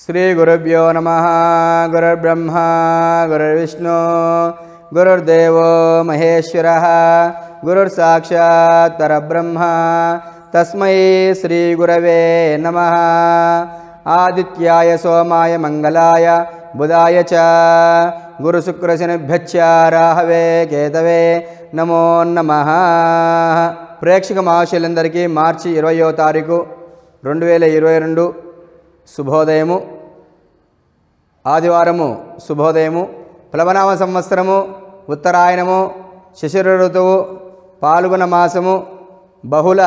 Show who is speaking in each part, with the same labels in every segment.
Speaker 1: శ్రీగురుభ్యో నమ గురుర్బ్రహ్మ గురుర్విష్ణు గురుర్దేవో మహేశ్వర గురుర్సాక్షాత్ పరబ్రహ్మ తస్మై శ్రీగురవే నమ ఆదిత్యాయ సోమాయ మంగళాయ బుధాయ చ గురుశుక్రశనిభ్యచ్చ రాహవే కేతవే నమో నమ ప్రేక్షక మహాశయులందరికీ మార్చి ఇరవయో తారీఖు రెండు వేల ఇరవై రెండు శుభోదయము ఆదివారము శుభోదయము ప్లవనామ సంవత్సరము ఉత్తరాయణము శిశిర ఋతువు పాల్గొన మాసము బహుళ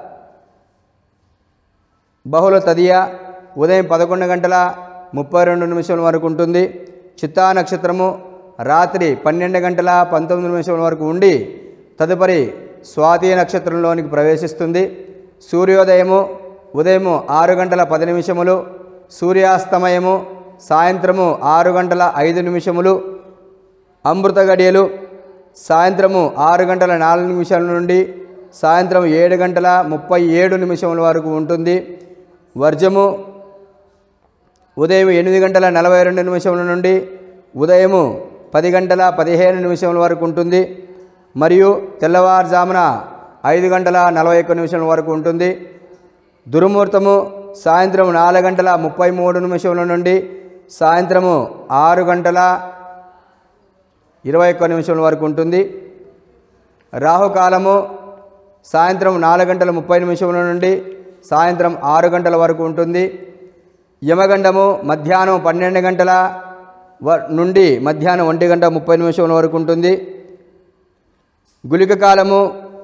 Speaker 1: బహుళ తదియ ఉదయం పదకొండు గంటల ముప్పై రెండు నిమిషాల వరకు ఉంటుంది చిత్తా నక్షత్రము రాత్రి పన్నెండు గంటల పంతొమ్మిది నిమిషాల వరకు ఉండి తదుపరి స్వాతి నక్షత్రంలోనికి ప్రవేశిస్తుంది సూర్యోదయము ఉదయము ఆరు గంటల పది నిమిషములు సూర్యాస్తమయము సాయంత్రము ఆరు గంటల ఐదు నిమిషములు అమృత గడియలు సాయంత్రము ఆరు గంటల నాలుగు నిమిషాల నుండి సాయంత్రం ఏడు గంటల ముప్పై ఏడు నిమిషముల వరకు ఉంటుంది వర్జము ఉదయం ఎనిమిది గంటల నలభై రెండు నిమిషముల నుండి ఉదయము పది గంటల పదిహేను నిమిషముల వరకు ఉంటుంది మరియు తెల్లవారుజామున ఐదు గంటల నలభై ఒక్క నిమిషముల వరకు ఉంటుంది దుర్ముహూర్తము సాయంత్రం నాలుగు గంటల ముప్పై మూడు నిమిషముల నుండి సాయంత్రము ఆరు గంటల ఇరవై ఒక్క నిమిషముల వరకు ఉంటుంది రాహుకాలము సాయంత్రం నాలుగు గంటల ముప్పై నిమిషముల నుండి సాయంత్రం ఆరు గంటల వరకు ఉంటుంది యమగండము మధ్యాహ్నం పన్నెండు గంటల వ నుండి మధ్యాహ్నం ఒంటి గంట ముప్పై నిమిషముల వరకు ఉంటుంది గుళిక కాలము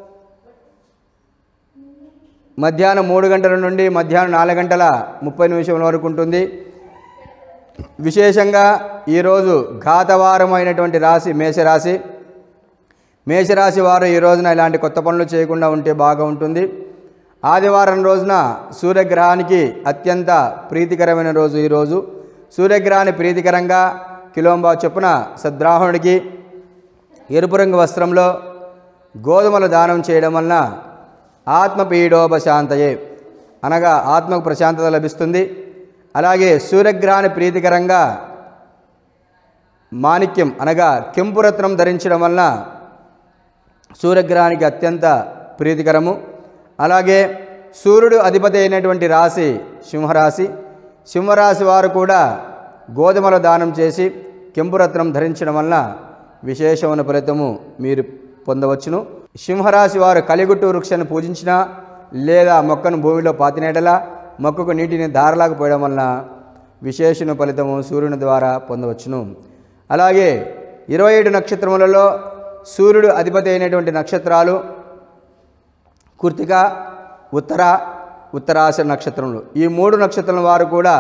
Speaker 1: మధ్యాహ్నం మూడు గంటల నుండి మధ్యాహ్నం నాలుగు గంటల ముప్పై నిమిషముల వరకు ఉంటుంది విశేషంగా ఈరోజు ఘాతవారమైనటువంటి రాశి మేషరాశి మేషరాశి వారు ఈ రోజున ఇలాంటి కొత్త పనులు చేయకుండా ఉంటే బాగా ఉంటుంది ఆదివారం రోజున సూర్యగ్రహానికి అత్యంత ప్రీతికరమైన రోజు ఈరోజు సూర్యగ్రహాన్ని ప్రీతికరంగా కిలోంబా చొప్పున సద్రాహుడికి ఎరుపు రంగు వస్త్రంలో గోధుమల దానం చేయడం వలన ఆత్మపీడోపశాంతయే అనగా ఆత్మకు ప్రశాంతత లభిస్తుంది అలాగే సూర్యగ్రహాన్ని ప్రీతికరంగా మాణిక్యం అనగా కెంపురత్నం ధరించడం వలన సూర్యగ్రహానికి అత్యంత ప్రీతికరము అలాగే సూర్యుడు అధిపతి అయినటువంటి రాశి సింహరాశి సింహరాశి వారు కూడా గోధుమల దానం చేసి కెంపురత్నం ధరించడం వలన విశేషమైన ఫలితము మీరు పొందవచ్చును సింహరాశి వారు కలిగుట్టు వృక్షాన్ని పూజించినా లేదా మొక్కను భూమిలో పాతినేటలా మొక్కకు నీటిని ధారలాగా పోయడం వలన విశేషణ ఫలితము సూర్యుని ద్వారా పొందవచ్చును అలాగే ఇరవై ఏడు నక్షత్రములలో సూర్యుడు అధిపతి అయినటువంటి నక్షత్రాలు కుర్తిక ఉత్తర ఉత్తరాశ నక్షత్రములు ఈ మూడు నక్షత్రం వారు కూడా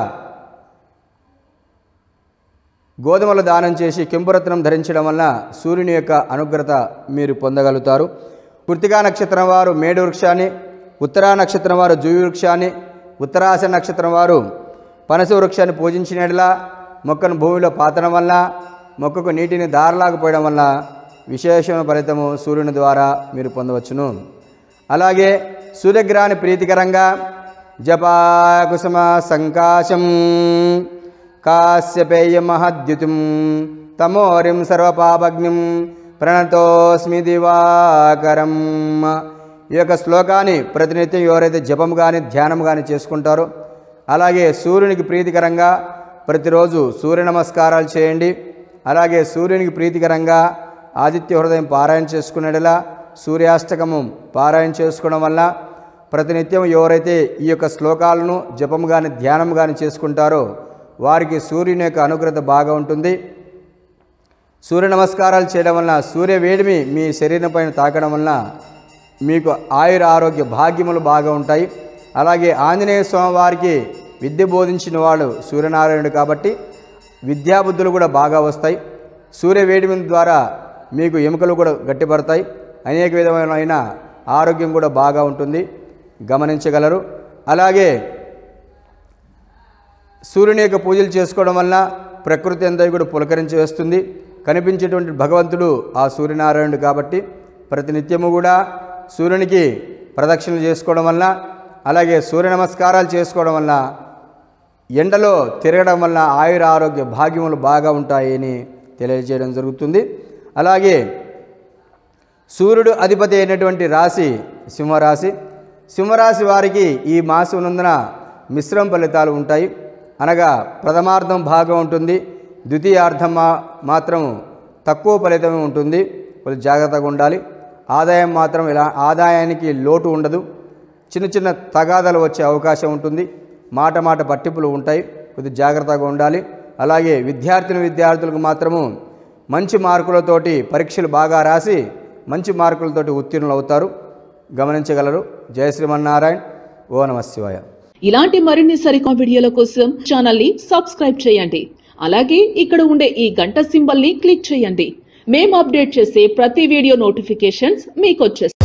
Speaker 1: గోధుమలు దానం చేసి కెంపురత్నం ధరించడం వలన సూర్యుని యొక్క అనుగ్రత మీరు పొందగలుగుతారు కృతికా నక్షత్రం వారు మేడు వృక్షాన్ని ఉత్తరా నక్షత్రం వారు జూయి వృక్షాన్ని ఉత్తరాశ నక్షత్రం వారు పనస వృక్షాన్ని పూజించినట్లా మొక్కను భూమిలో పాతడం వల్ల మొక్కకు నీటిని దారలాకపోయడం వల్ల విశేషమైన ఫలితము సూర్యుని ద్వారా మీరు పొందవచ్చును అలాగే సూర్యగ్రహాన్ని ప్రీతికరంగా జపాకుసుమ సంకాశం కాశ్యపేయ మహద్యుతిం తమోరిం సర్వపాపగ్నిం ప్రణతోస్మి దివాకరం ఈ యొక్క శ్లోకాన్ని ప్రతినిత్యం ఎవరైతే జపం కానీ ధ్యానం కానీ చేసుకుంటారో అలాగే సూర్యునికి ప్రీతికరంగా ప్రతిరోజు సూర్య నమస్కారాలు చేయండి అలాగే సూర్యునికి ప్రీతికరంగా ఆదిత్య హృదయం పారాయణ చేసుకునేలా సూర్యాష్టకము పారాయణ చేసుకోవడం వల్ల ప్రతినిత్యం ఎవరైతే ఈ యొక్క శ్లోకాలను జపం కానీ ధ్యానం కానీ చేసుకుంటారో వారికి సూర్యుని యొక్క అనుగ్రత బాగా ఉంటుంది సూర్య నమస్కారాలు చేయడం వలన సూర్య వేడిమి మీ శరీరం పైన తాకడం వలన మీకు ఆయుర ఆరోగ్య భాగ్యములు బాగా ఉంటాయి అలాగే ఆంజనేయ స్వామి వారికి విద్య బోధించిన వాడు సూర్యనారాయణుడు కాబట్టి విద్యాబుద్ధులు కూడా బాగా వస్తాయి సూర్య వేడిమి ద్వారా మీకు ఎముకలు కూడా గట్టిపడతాయి అనేక విధమైన ఆరోగ్యం కూడా బాగా ఉంటుంది గమనించగలరు అలాగే సూర్యుని యొక్క పూజలు చేసుకోవడం వలన ప్రకృతి అంతా కూడా పులకరించి వేస్తుంది కనిపించేటువంటి భగవంతుడు ఆ సూర్యనారాయణుడు కాబట్టి ప్రతినిత్యము కూడా సూర్యునికి ప్రదక్షిణలు చేసుకోవడం వలన అలాగే సూర్య నమస్కారాలు చేసుకోవడం వలన ఎండలో తిరగడం వల్ల ఆయుర ఆరోగ్య భాగ్యములు బాగా ఉంటాయని తెలియజేయడం జరుగుతుంది అలాగే సూర్యుడు అధిపతి అయినటువంటి రాశి సింహరాశి సింహరాశి వారికి ఈ మాసం నందున మిశ్రమ ఫలితాలు ఉంటాయి అనగా ప్రథమార్థం భాగం ఉంటుంది ద్వితీయార్థం మా మాత్రం తక్కువ ఫలితమే ఉంటుంది కొంచెం జాగ్రత్తగా ఉండాలి ఆదాయం మాత్రం ఇలా ఆదాయానికి లోటు ఉండదు చిన్న చిన్న తగాదాలు వచ్చే అవకాశం ఉంటుంది మాట మాట పట్టింపులు ఉంటాయి కొద్దిగా జాగ్రత్తగా ఉండాలి అలాగే విద్యార్థిని విద్యార్థులకు మాత్రము మంచి మార్కులతోటి పరీక్షలు బాగా రాసి మంచి మార్కులతోటి ఉత్తీర్ణులు అవుతారు గమనించగలరు జయ శ్రీమన్నారాయణ ఓ నమ శివాయ
Speaker 2: ఇలాంటి మరిన్ని సరికొత్త వీడియోల కోసం ఛానల్ ని సబ్స్క్రైబ్ చేయండి అలాగే ఇక్కడ ఉండే ఈ గంట సింబల్ ని క్లిక్ చేయండి మేము అప్డేట్ చేసే ప్రతి వీడియో నోటిఫికేషన్స్ మీకు వచ్చేస్తాయి